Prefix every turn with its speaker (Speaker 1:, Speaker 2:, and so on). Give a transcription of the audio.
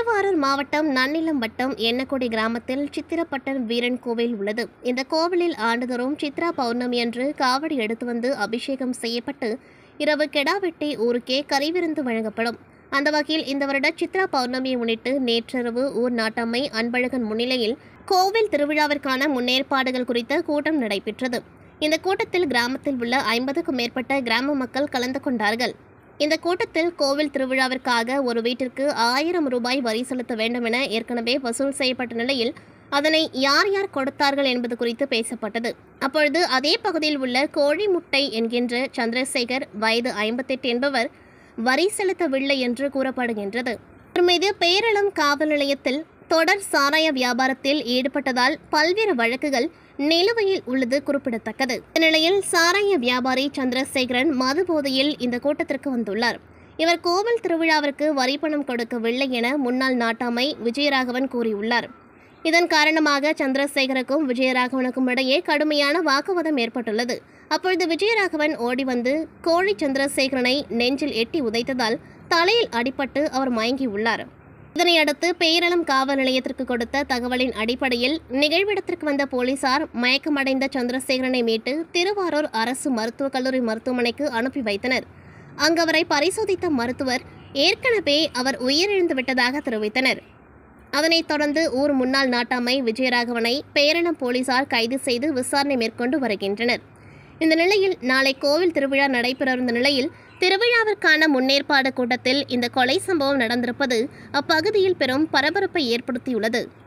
Speaker 1: திருவாரூர் மாவட்டம் நன்னிலம் வட்டம் எண்ணக்குடி கிராமத்தில் சித்திரப்பட்டன் வீரன் கோவில் உள்ளது இந்த கோவிலில் ஆண்டுதோறும் சித்ரா பௌர்ணமி அன்று காவடி எடுத்து வந்து அபிஷேகம் செய்யப்பட்டு இரவு கெடா வெட்டி ஊருக்கே கறிவிருந்து வழங்கப்படும் அந்த வகையில் இந்த வருட சித்ரா பௌர்ணமியை முன்னிட்டு நேற்றிரவு ஊர் நாட்டம்மை அன்பழகன் முன்னிலையில் கோவில் திருவிழாவிற்கான முன்னேற்பாடுகள் குறித்த கூட்டம் நடைபெற்றது இந்த கூட்டத்தில் கிராமத்தில் உள்ள ஐம்பதுக்கும் மேற்பட்ட கிராம மக்கள் கலந்து கொண்டார்கள் இந்த கூட்டத்தில் கோவில் திருவிழாவிற்காக ஒரு வீட்டிற்கு ஆயிரம் ரூபாய் வரி செலுத்த வேண்டும் என ஏற்கனவே வசூல் செய்யப்பட்ட நிலையில் அதனை யார் யார் கொடுத்தார்கள் என்பது குறித்து பேசப்பட்டது அப்பொழுது அதே பகுதியில் உள்ள கோழி முட்டை என்கின்ற சந்திரசேகர் வயது ஐம்பத்தெட்டு என்பவர் வரி செலுத்தவில்லை என்று கூறப்படுகின்றது அவர் மீது பேரளம் காவல் நிலையத்தில் தொடர் சாராய வியாபாரத்தில் ஈடுபட்டதால் பல்வேறு வழக்குகள் நிலுவையில் உள்ளது குறிப்பிடத்தக்கது இந்நிலையில் சாராய வியாபாரி சந்திரசேகரன் மது போதையில் இந்த கூட்டத்திற்கு வந்துள்ளார் இவர் கோவில் திருவிழாவிற்கு வரி பணம் கொடுக்கவில்லை என முன்னாள் நாட்டாமை விஜயராகவன் கூறியுள்ளார் இதன் காரணமாக சந்திரசேகருக்கும் விஜயராகவனுக்கும் இடையே கடுமையான வாக்குவாதம் ஏற்பட்டுள்ளது அப்பொழுது விஜயராகவன் ஓடி வந்து கோழி சந்திரசேகரனை நெஞ்சில் எட்டி உதைத்ததால் தலையில் அடிபட்டு அவர் மயங்கியுள்ளார் இதனையடுத்து பேரளம் காவல் நிலையத்திற்கு கொடுத்த தகவலின் அடிப்படையில் நிகழ்விடத்திற்கு வந்த போலீசார் மயக்கமடைந்த சந்திரசேகரனை மீட்டு திருவாரூர் அரசு மருத்துவக் கல்லூரி மருத்துவமனைக்கு அனுப்பி வைத்தனர் அங்கு அவரை பரிசோதித்த மருத்துவர் ஏற்கனவே அவர் உயிரிழந்து விட்டதாக தெரிவித்தனர் அதனைத் தொடர்ந்து ஊர் முன்னாள் நாட்டாமை விஜயராகவனை பேரணம் போலீசார் கைது செய்து விசாரணை மேற்கொண்டு வருகின்றனர் இந்த நிலையில் நாளை கோவில் திருவிழா நடைபெறவிருந்த நிலையில் திருவிழாவிற்கான முன்னேற்பாடு கூட்டத்தில் இந்த கொலை சம்பவம் நடந்திருப்பது அப்பகுதியில் பெரும் பரபரப்பை ஏற்படுத்தியுள்ளது